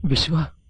విశ్వ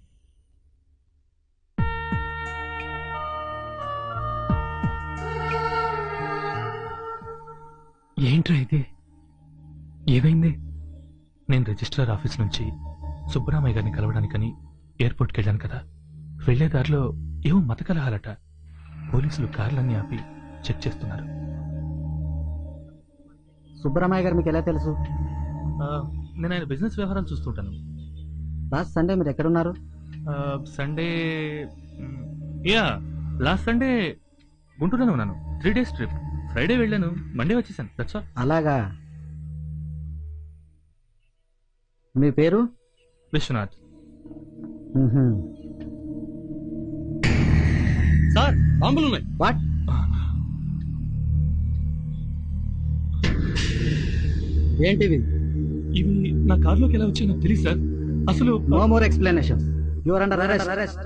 ఏంట్రా ఇది ఏమైంది నేను రిజిస్ట్రార్ ఆఫీస్ నుంచి సుబ్బరామయ్య గారిని కలవడానికని ఎయిర్పోర్ట్కి వెళ్ళాను కదా వెళ్లే దారిలో ఏవో మత కలహాలట పోలీసులు కార్లన్నీ ఆపి చెక్ చేస్తున్నారు సుబ్బరామయ్య గారు మీకు ఎలా తెలుసు ఆ, నేను ఆయన బిజినెస్ వ్యవహారాలు చూస్తుంటాను లాస్ట్ సండే మీరు ఎక్కడున్నారు ఆ, సండే మ్, యా లాస్ట్ సండే గుంటూరులోనే ఉన్నాను త్రీ డేస్ ట్రిప్ ఫ్రైడే వెళ్ళాను మండే వచ్చేసాను దట్స్ ఆల్ అలాగా మీ పేరు విశ్వనాథ్ మ్హూ. సార్ బాంబులు ఉన్నాయి వాట్ ఏంటివి ఇవి నా కార్లోకి ఎలా వచ్చాయో నాకు తెలియదు సార్ అసలు no more explanation your under arrest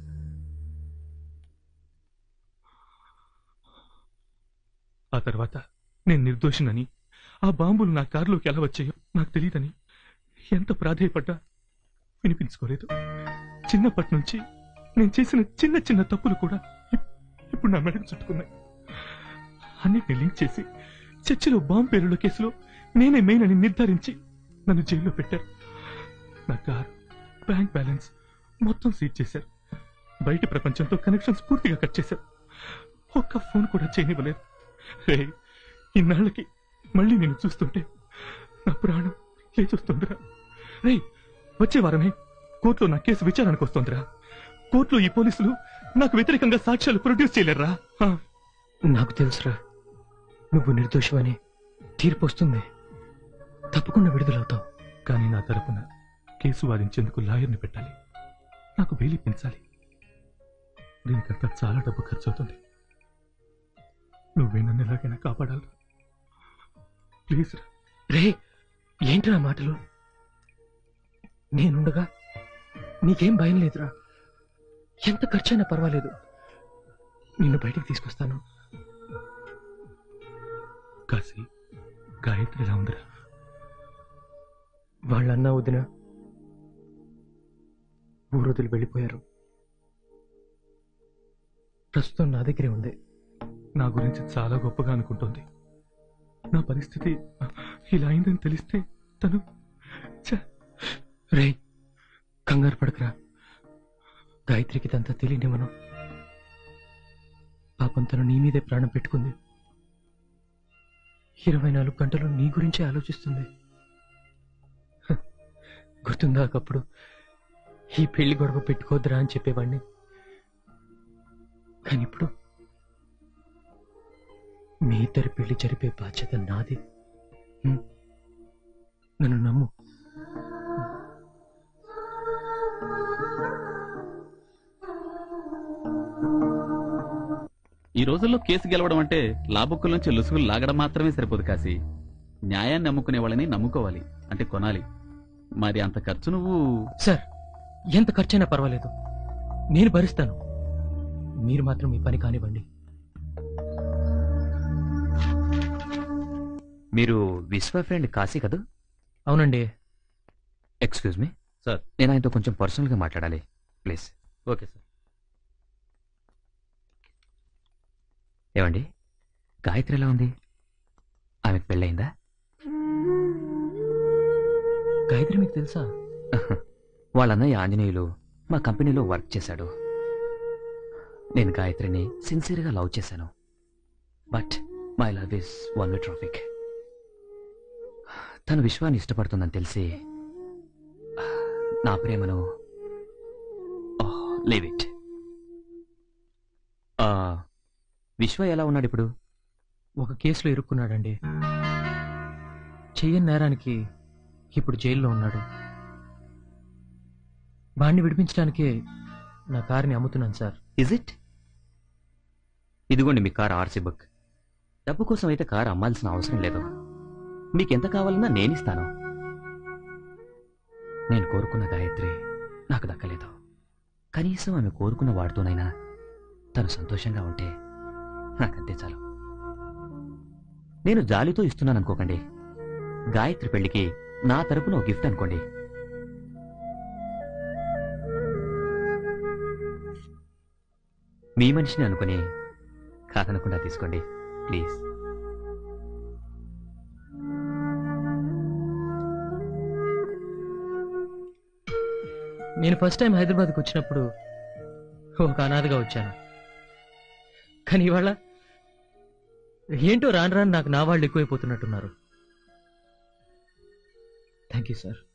ఆ తర్వాత నేను నిర్దోషినని ఆ బాంబులు నా కారులోకి ఎలా వచ్చాయో నాకు తెలియదని ఎంత ప్రాధేయపడ్డా వినిపించుకోలేదు చిన్నప్పటి నుంచి నేను చేసిన చిన్న చిన్న తప్పులు కూడా ఇప్- ఇప్పుడు నా మెడకు చుట్టుకున్నాయి అన్నిటిని లింక్ చేసి చర్చిలో బాంబు పేరుల కేసులో నేనే మెయిన్ అని నిర్ధారించి నన్ను జైల్లో పెట్టారు నా కారు బ్యాంక్ బ్యాలెన్స్ మొత్తం సీజ్ చేశారు బయట ప్రపంచంతో కనెక్షన్స్ పూర్తిగా కట్ చేశారు ఒక్క ఫోన్ కూడా చేయనివ్వలేదు రే ఇన్నాళ్ళకి మళ్ళీ నేను చూస్తుంటే నా ప్రాణం లేచొస్తుందిరా రే వచ్చే వారమే కోర్టులో నా కేసు విచారణకు వస్తోందిరా కోర్టులో ఈ పోలీసులు నాకు వ్యతిరేకంగా సాక్ష్యాలు ప్రొడ్యూస్ చేయలేరా నాకు తెలుసురా నువ్వు నిర్దోషమని తీర్పు వస్తుంది తప్పకుండా విడుదలవుతావు కానీ నా తరపున కేసు వాదించేందుకు లాయర్ని పెట్టాలి నాకు బెయిల్ ఇప్పించాలి దీనికంతా చాలా డబ్బు ఖర్చు అవుతుంది నువ్వే నన్ను ఎలాగైనా కాపాడాలి ప్లీజ్ రా రే ఏంట్రా మాటలు నేనుండగా నీకేం భయం లేదురా ఎంత ఖర్చైనా పర్వాలేదు నిన్ను బయటికి తీసుకొస్తాను కాశీ గాయత్రి ఎలా ఉందిరా వాళ్ళన్నా వదిన ఊరొదిలి వెళ్ళిపోయారు ప్రస్తుతం నా దగ్గరే ఉంది నా గురించి చాలా గొప్పగా అనుకుంటుంది నా పరిస్థితి ఇలా అయిందని తెలిస్తే తను ఛ, రే కంగారు పడకరా గాయత్రికి ఇదంతా తెలియనివ్వను పాపం తను నీ మీదే ప్రాణం పెట్టుకుంది ఇరవై నాలుగు గంటలు నీ గురించే ఆలోచిస్తుంది హ, గుర్తుందా ఒకప్పుడు ఈ పెళ్లి గొడవ పెట్టుకోద్దురా అని చెప్పేవాణ్ణి కానీ ఇప్పుడు మీ ఇద్దరి పెళ్లి జరిపే బాధ్యత నాది హ్మ్? నన్ను నమ్ము ఈ రోజుల్లో కేసు గెలవడం అంటే లాబుక్కుల నుంచి లుసుగులు లాగడం మాత్రమే సరిపోదు కాసి న్యాయాన్ని నమ్ముకునే వాళ్ళని నమ్ముకోవాలి అంటే కొనాలి మరి అంత ఖర్చు నువ్వు సార్ ఎంత ఖర్చైనా పర్వాలేదు నేను భరిస్తాను మీరు మాత్రం మీ పని కానివ్వండి మీరు విశ్వ ఫ్రెండ్ కాశీ కదా అవునండి ఎక్స్క్యూజ్ మీ సార్ నేను ఆయనతో కొంచెం పర్సనల్గా మాట్లాడాలి ప్లీజ్ ఓకే సార్ ఏమండి గాయత్రి ఎలా ఉంది ఆమెకు పెళ్ళయిందా గాయత్రి మీకు తెలుసా వాళ్ళ అన్నయ్య ఆంజనేయులు మా కంపెనీలో వర్క్ చేశాడు నేను గాయత్రిని సిన్సియర్గా లవ్ చేశాను but my love is one way traffic తను విశ్వాన్ని ఇష్టపడుతుందని తెలిసి నా ప్రేమను లీవ్ ఇట్ విశ్వ ఎలా ఉన్నాడు ఇప్పుడు ఒక కేసులో ఇరుక్కున్నాడండి చెయ్యని నేరానికి ఇప్పుడు జైల్లో ఉన్నాడు వాణ్ణి విడిపించడానికే నా కారుని అమ్ముతున్నాను సార్ ఇజ్ ఇట్ ఇదిగోండి మీ కార్ ఆర్సీ బుక్ డబ్బు కోసం అయితే కారు అమ్మాల్సిన అవసరం లేదు మీకెంత కావాలన్నా నేనిస్తాను నేను కోరుకున్న గాయత్రి నాకు దక్కలేదు కనీసం ఆమె కోరుకున్న వాడితోనైనా తను సంతోషంగా ఉంటే నాకంతే చాలు నేను జాలితో ఇస్తున్నాను అనుకోకండి గాయత్రి పెళ్లికి నా తరపున ఓ గిఫ్ట్ అనుకోండి మీ మనిషిని అనుకుని కాదనకుండా తీసుకోండి ప్లీజ్ నేను ఫస్ట్ టైం హైదరాబాద్కి వచ్చినప్పుడు ఒక అనాథగా వచ్చాను కానీ ఇవాళ ఏంటో రాను రాను నాకు నా వాళ్ళు ఎక్కువైపోతున్నట్టున్నారు థ్యాంక్ యూ సార్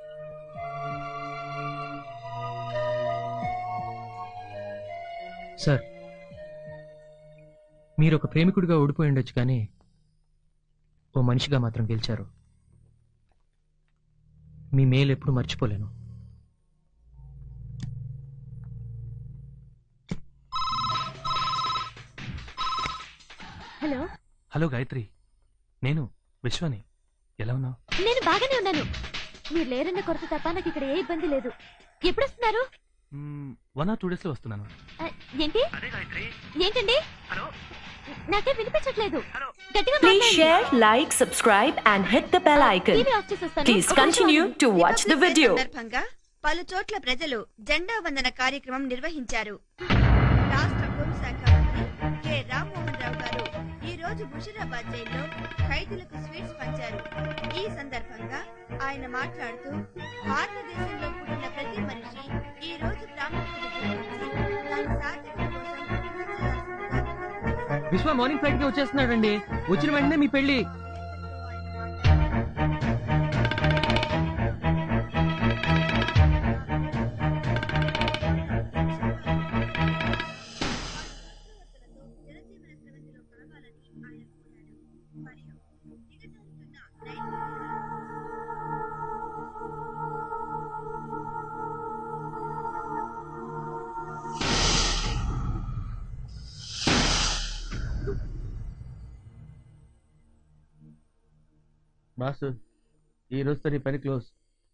సార్ మీరు ఒక ప్రేమికుడిగా ఓడిపోయి ఉండొచ్చు కానీ ఓ మనిషిగా మాత్రం గెలిచారు మీ మేలు ఎప్పుడు మర్చిపోలేను హలో హలో గాయత్రి నేను విశ్వని ఎలా ఉన్నావు నేను బాగానే ఉన్నాను మీరు లేరన్న కొరత తప్ప నాకు ఇక్కడ ఏ ఇబ్బంది లేదు ఎప్పుడు వస్తున్నారు వన్ ఆర్ టూ డేస్ లో వస్తున్నాను ఆ, ఏంటి ఏంటండి నాకేం వినిపించట్లేదు గట్టిగా Please మాట్లాడండి. share, like, subscribe, and hit the bell icon. TV off చేసి వస్తాను. Please ఒక నిమిషం continue ఆగండి. to watch the Republic Day video. సందర్భంగా పలు చోట్ల ప్రజలు జెండా వందన కార్యక్రమం నిర్వహించారు రాష్ట్ర హోంశాఖ మంత్రి కె రామ్మోహన్ రావు గారు ఈ రోజు ముషిరాబాద్ జైల్లో ఖైదీలకు స్వీట్స్ పంచారు ఈ సందర్భంగా ఆయన మాట్లాడుతూ భారతదేశంలో పుట్టిన ప్రతి మనిషి ఈ రోజు ప్రాముఖ్యత గురించి దాని సార్థకత కోసం కృషి చేయాల్సిందిగా విజ్ఞప్తి చేశారు. విశ్వ మార్నింగ్ ఫ్లైట్ కి వచ్చేస్తున్నాడండి వచ్చిన వెంటనే మీ పెళ్లి జనజీవన స్రవంతిలో కలగాలని ఆయన కోరారు మరియు దిగజారుతున్న నైతిక బాసు ఈ రోజుతో నీ పని క్లోజ్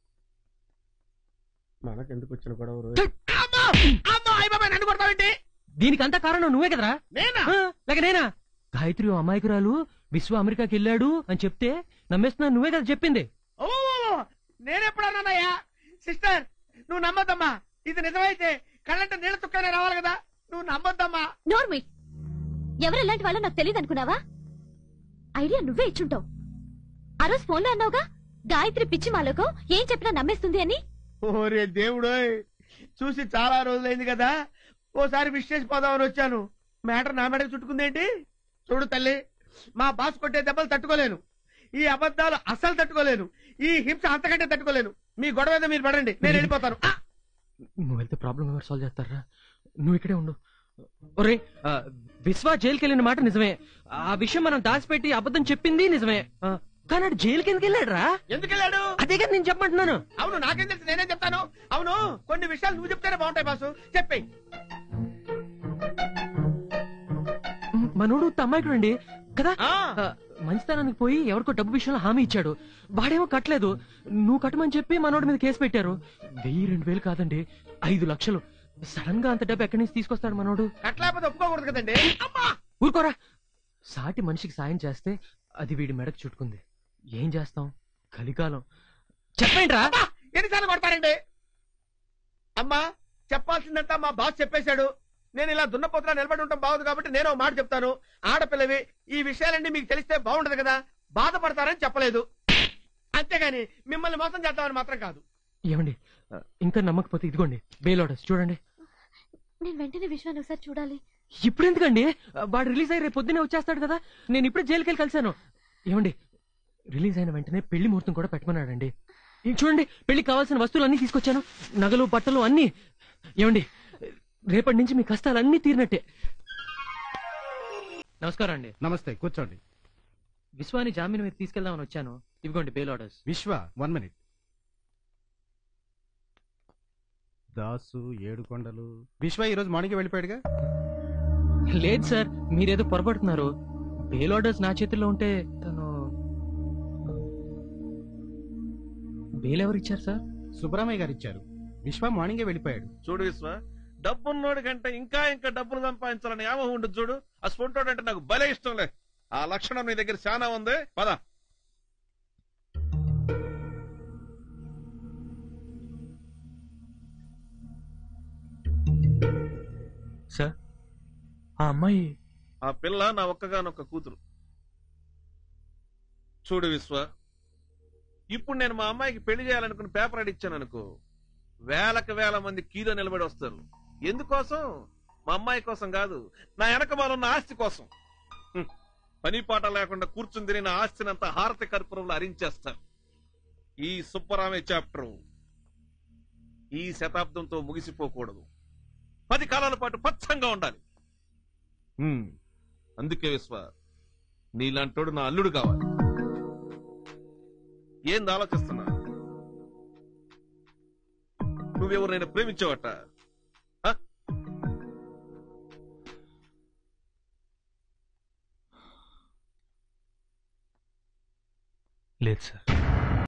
మనకెందుకు వచ్చిన గొడవ రోజు నన్ను కొడతావేంటి దీనికంతా కారణం నువ్వే కదరా నేనా ఆ, లేక నేనా గాయత్రి ఓ అమాయకురాలు విశ్వ అమెరికాకి వెళ్ళాడు అని చెప్తే నమ్మేస్తున్నా నువ్వే కదా చెప్పింది ఓ నేనెప్పుడన్నానయ్యా సిస్టర్ నువ్వు నమ్మద్దమ్మా ఇది నిజమైతే కళ్ళంటే నీళ్ళ చుక్కనే రావాలి కదా నువ్వు నమ్మద్దమ్మా నోర్మి ఎవరు ఎలాంటి వాళ్ళో నాకు తెలియదు అనుకున్నావా ఐడియా నువ్వే ఇచ్చుంటావు ఆ రోజు ఫోన్లో అన్నావుగా గాయత్రి పిచ్చి మాలోకో ఏం చెప్పినా నమ్మేస్తుంది అని ఓరే దేవుడోయ్ చూసి చాలా రోజులైంది కదా ఓసారి విష్ చేసి పోదామని వచ్చాను మ్యాటర్ నా మెడకు చుట్టుకుందేంటి చూడు తల్లి మా బాస్ కొట్టే దెబ్బలు తట్టుకోలేను ఈ అబద్ధాలు అస్సలు తట్టుకోలేను ఈ హింస అంతకంటే తట్టుకోలేను మీ గొడవ ఏదో మీరు పడండి నేను వెళ్ళిపోతాను ఆ! నువ్వు వెళ్తే ప్రాబ్లం ఎవరు సాల్వ్ చేస్తారా నువ్వు ఇక్కడే ఉండు ఒరే ఆ, విశ్వ జైలుకి వెళ్ళిన మాట నిజమే ఆ విషయం మనం దాచిపెట్టి అబద్ధం చెప్పింది నిజమే ఆ, కానీ ఆడు జైలుకి ఎందుకు వెళ్ళాడు రా ఎందుకు వెళ్ళాడు అదే కదా నేను చెప్పమంటున్నాను అవును నాకేం తెలుసు నేనేం చెప్తాను అవును కొన్ని విషయాలు నువ్వు చెప్తేనే బాగుంటాయి బాసు చెప్పేయి మ్, మనోడు అమ్మాయికుడు అండి కదా ఆ, ఆ, మంచితనానికి పోయి ఎవరికో డబ్బు విషయంలో హామీ ఇచ్చాడు వాడేమో కట్టలేదు నువ్వు కట్టమని చెప్పి మనోడి మీద కేసు పెట్టారు వెయ్యి రెండు వేలు కాదండి ఐదు లక్షలు సడన్ గా అంత డబ్బు ఎక్కడి నుంచి తీసుకొస్తాడు మనోడు కట్టలేకపోతే ఒప్పుకోకూడదు కదండి అమ్మా ఊరుకోరా సాటి మనిషికి సాయం చేస్తే అది వీడి మెడకు చుట్టుకుంది ఏం చేస్తాం కలికాలం చెప్పండిరా అబ్బా! ఎన్నిసార్లు కొడతారండి అమ్మా చెప్పాల్సిందంతా మా బాస్ చెప్పేశాడు నేను ఇలా దున్నపోతులా నిలబడి ఉంటాం బాగుంది కాబట్టి నేను ఓ మాట చెప్తాను ఆడపిల్లవి ఈ విషయాలన్నీ మీకు తెలిస్తే బాగుండదు కదా బాధపడతారని చెప్పలేదు అంతేగాని మిమ్మల్ని మోసం చేద్దామని మాత్రం కాదు ఏమండి ఆ, ఇంకా నమ్మకపోతే ఇదిగోండి బెయిల్ ఆర్డర్స్ చూడండి నేను వెంటనే విశ్వాన్ని ఒకసారి చూడాలి ఇప్పుడు ఎందుకండి ఆ, వాడు రిలీజ్ అయ్యి రేపు పొద్దున్నే వచ్చేస్తాడు కదా నేను ఇప్పుడే జైలుకి వెళ్ళి కలిశాను ఏమండి రిలీజ్ అయిన వెంటనే పెళ్లి ముహూర్తం కూడా పెట్టమన్నాడండి ఇది చూడండి పెళ్లికి కావాల్సిన వస్తువులు అన్ని తీసుకొచ్చాను నగలు బట్టలు అన్ని ఏమండి రేపటి నుంచి మీ కష్టాలు అన్ని తీరినట్టే నమస్కారం అండి నమస్తే కూర్చోండి విశ్వాని జామీన్ మీద తీసుకెళ్దామని వచ్చాను ఇదిగోండి bail orders Vishwa one minute Dasu Yedukondalu Vishwa ఈ రోజు మార్నింగ్ వెళ్ళిపోయాడుగా లేదు సార్ మీరేదో పొరపడుతున్నారు బెయిల్ ఆర్డర్స్ నా చేతుల్లో ఉంటే తను బెయిల్ ఎవరు ఇచ్చారు సార్ సుబ్బరామయ్య గారు ఇచ్చారు విశ్వ మార్నింగే వెళ్ళిపోయాడు చూడు విశ్వ డబ్బున్నోడి కంటే ఇంకా ఇంకా డబ్బులు సంపాదించాలని యామహం ఉండదు చూడు ఆ స్పొంటోడు అంటే నాకు భలే ఇష్టంలే ఆ లక్షణం నీ దగ్గర చాలా ఉంది పద సార్ ఆ అమ్మాయి ఆ పిల్ల నా ఒక్కగానొక్క కూతురు చూడు విశ్వ ఇప్పుడు నేను మా అమ్మాయికి పెళ్లి చేయాలనుకుని పేపర్ అడిచ్చాను అనుకో వేలకు వేల మంది కీలో నిలబడి వస్తారు ఎందుకోసం మా అమ్మాయి కోసం కాదు నా వెనక ఉన్న ఆస్తి కోసం హ్మ్. పని పాట లేకుండా కూర్చుని తిరిగిన ఆస్తిని అంతా హారతి కర్పూరంలో అరించేస్తారు ఈ సుబ్బరామే చాప్టర్ ఈ శతాబ్దంతో ముగిసిపోకూడదు పది కాలాల పాటు పచ్చంగా ఉండాలి హ్మ్. అందుకే విశ్వ నీలాంటోడు నా అల్లుడు కావాలి ఏంది ఆలోచిస్తున్నా నువ్వెవరినైనా ప్రేమించావట ఆ? లేదు సార్